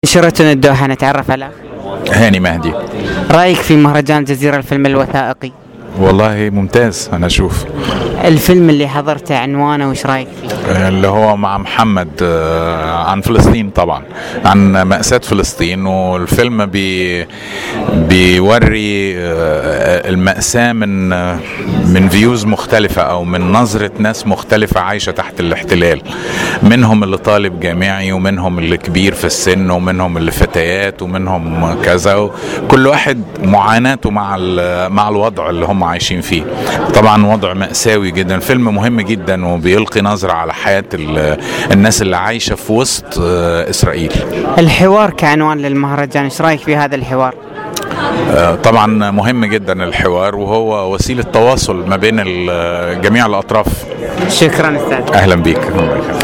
شيراتون الدوحة نتعرف على هاني مهدي رأيك في مهرجان الجزيرة الفيلم الوثائقي والله ممتاز انا اشوف الفيلم اللي حضرته عنوانه وش رأيك فيه اللي هو مع محمد آه، عن فلسطين طبعا عن مأساة فلسطين والفيلم بي بيوري آه، المأساة من آه، من فيوز مختلفة أو من نظرة ناس مختلفة عايشة تحت الاحتلال منهم اللي طالب جامعي ومنهم اللي كبير في السن ومنهم اللي فتيات ومنهم كذا كل واحد معاناته مع ال- مع الوضع اللي هم عايشين فيه طبعا وضع مأساوي جدا فيلم مهم جدا وبيلقي نظرة على حياة ال- الناس اللي عايشة في وسط آه، إسرائيل الحوار كعنوان للمهرجان ايش رأيك في هذا الحوار آه، طبعا مهم جدا الحوار وهو وسيلة تواصل ما بين ال- جميع الأطراف شكرا استاذ أهلا بيك